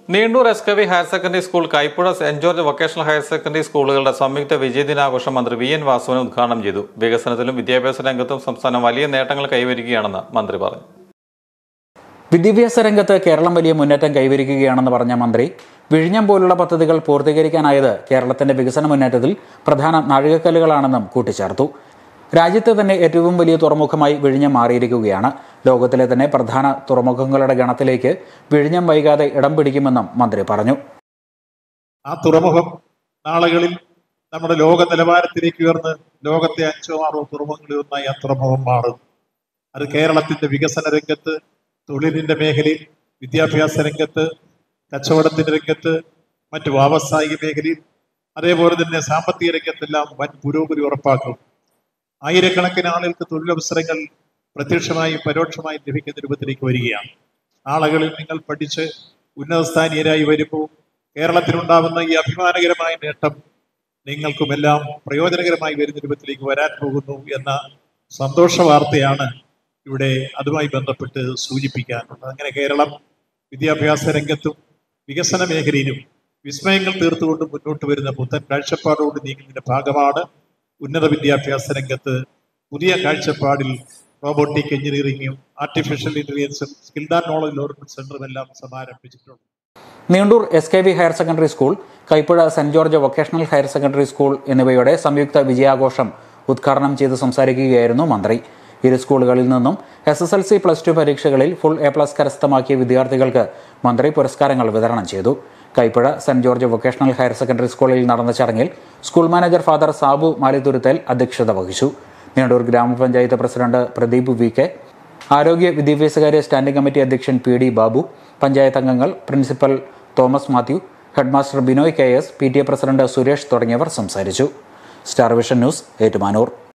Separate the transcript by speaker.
Speaker 1: Neendoor S K V higher secondary school Kaipuzha saint George vocational higher secondary സ്കൂളുകളുടെ സംയുക്ത വിജയദിനാഘോഷം മന്ത്രി V N വാസുവൻ ഉദ്ഘാടനം ചെയ്തു വികസനത്തിലും വിദ്യാഭ്യാസ രംഗത്തും സംസ്ഥാനം വലിയ നേട്ടങ്ങൾ കൈവരിക്കുകയാണെന്ന് മന്ത്രി പറഞ്ഞു
Speaker 2: വിദ്യാഭ്യാസ രംഗത്ത് കേരളം വലിയ മുന്നേറ്റം കൈവരിക്കുകയാണെന്ന് പറഞ്ഞ മന്ത്രി വിഴിഞ്ഞം പോലുള്ള പദ്ധതികൾ പൂർത്തീകരിക്കാനായത് കേരളത്തിന്റെ വികസന മുന്നേറ്റത്തിൽ പ്രധാന നാഴികക്കല്ലുകളാണെന്നും കൂട്ടിച്ചേർത്തു രാജ്യത്തെ തന്നെ ഏറ്റവും വലിയ തുറമുഖമായി വിഴിഞ്ഞം മാറിയിരിക്കുകയാണ് ലോകത്തിലെ തന്നെ പ്രധാന തുറമുഖങ്ങളുടെ ഗണത്തിലേക്ക് വിഴിഞ്ഞം വൈകാതെ ഇടം പിടിക്കുമെന്നും മന്ത്രി പറഞ്ഞു
Speaker 3: ആ തുറമുഖം നാളുകളിൽ നമ്മുടെ ലോക നിലവാരത്തിലേക്ക് ഉയർന്ന് ലോകത്തെ അഞ്ചോ ആറോ തുറമുഖങ്ങളിൽ ഒന്നായി ആ തുറമുഖം മാറും അത് കേരളത്തിന്റെ വികസന രംഗത്ത് തൊഴിലിന്റെ മേഖലയിൽ വിദ്യാഭ്യാസ രംഗത്ത് കച്ചവടത്തിന്റെ രംഗത്ത് മറ്റു വ്യാവസായിക മേഖലയിൽ അതേപോലെ തന്നെ സാമ്പത്തിക രംഗത്തെല്ലാം വൻ പുരോഗതി ഉറപ്പാക്കും ആയിരക്കണക്കിന് ആളുകൾക്ക് തൊഴിലവസരങ്ങൾ പ്രത്യക്ഷമായും പരോക്ഷമായും ലഭിക്കുന്ന രൂപത്തിലേക്ക് വരികയാണ് നാളുകളിൽ നിങ്ങൾ പഠിച്ച് ഉന്നതസ്ഥാനീയരായി വരുമ്പോൾ കേരളത്തിലുണ്ടാവുന്ന ഈ അഭിമാനകരമായ നേട്ടം നിങ്ങൾക്കുമെല്ലാം പ്രയോജനകരമായി വരുന്ന രൂപത്തിലേക്ക് വരാൻ പോകുന്നു എന്ന സന്തോഷ വാർത്തയാണ് ഇവിടെ അതുമായി ബന്ധപ്പെട്ട് സൂചിപ്പിക്കാനുള്ളത് അങ്ങനെ കേരളം വിദ്യാഭ്യാസ രംഗത്തും വികസന മേഖലയിലും വിസ്മയങ്ങൾ തീർത്തുകൊണ്ട് മുന്നോട്ട് വരുന്ന പുത്തൻ കാഴ്ചപ്പാടോട് നീങ്ങുന്നതിന്റെ ഭാഗമാണ് ഉന്നത വിദ്യാഭ്യാസ രംഗത്ത് പുതിയ കാഴ്ചപ്പാടിൽ റോബോട്ടിക് എഞ്ചിനീയറിംഗും ആർട്ടിഫിഷ്യൽ ഇന്റലിജൻസും സ്കിൽ ആൻഡ് നോളജ് ഡെവലപ്മെന്റ് സെന്ററും എല്ലാം സമാരംഭിച്ചിട്ടുണ്ട്
Speaker 2: Neendoor S K V higher secondary school Kaipuzha saint George vocational higher secondary school എന്നിവയുടെ സംയുക്ത വിജയാഘോഷം ഉദ്ഘാടനം ചെയ്ത് സംസാരിക്കുകയായിരുന്നു മന്ത്രി ഇരു സ്കൂളുകളിൽ നിന്നും S S L C plus two പരീക്ഷകളിൽ ഫുൾ എ പ്ലസ് കരസ്ഥമാക്കിയ വിദ്യാർത്ഥികൾക്ക് മന്ത്രി പുരസ്കാരങ്ങൾ വിതരണം ചെയ്തു Kaipuzha saint George vocational higher secondary സ്കൂളിൽ നടന്ന ചടങ്ങിൽ school manager father Sabu Malithuruthel അധ്യക്ഷത വഹിച്ചു നീണ്ടൂർ ഗ്രാമപഞ്ചായത്ത് പ്രസിഡന്റ് പ്രദീപ് വി കെ ആരോഗ്യ വിദ്യാഭ്യാസകാര്യ സ്റ്റാൻഡിംഗ് കമ്മിറ്റി അധ്യക്ഷൻ പി ഡി ബാബു പഞ്ചായത്ത് അംഗങ്ങൾ principal Thomas Mathew headmaster Binoy K S P T A president Suresh തുടങ്ങിയവർ സംസാരിച്ചു സ്റ്റാർ വിഷൻ ന്യൂസ് ഏറ്റുമാനൂർ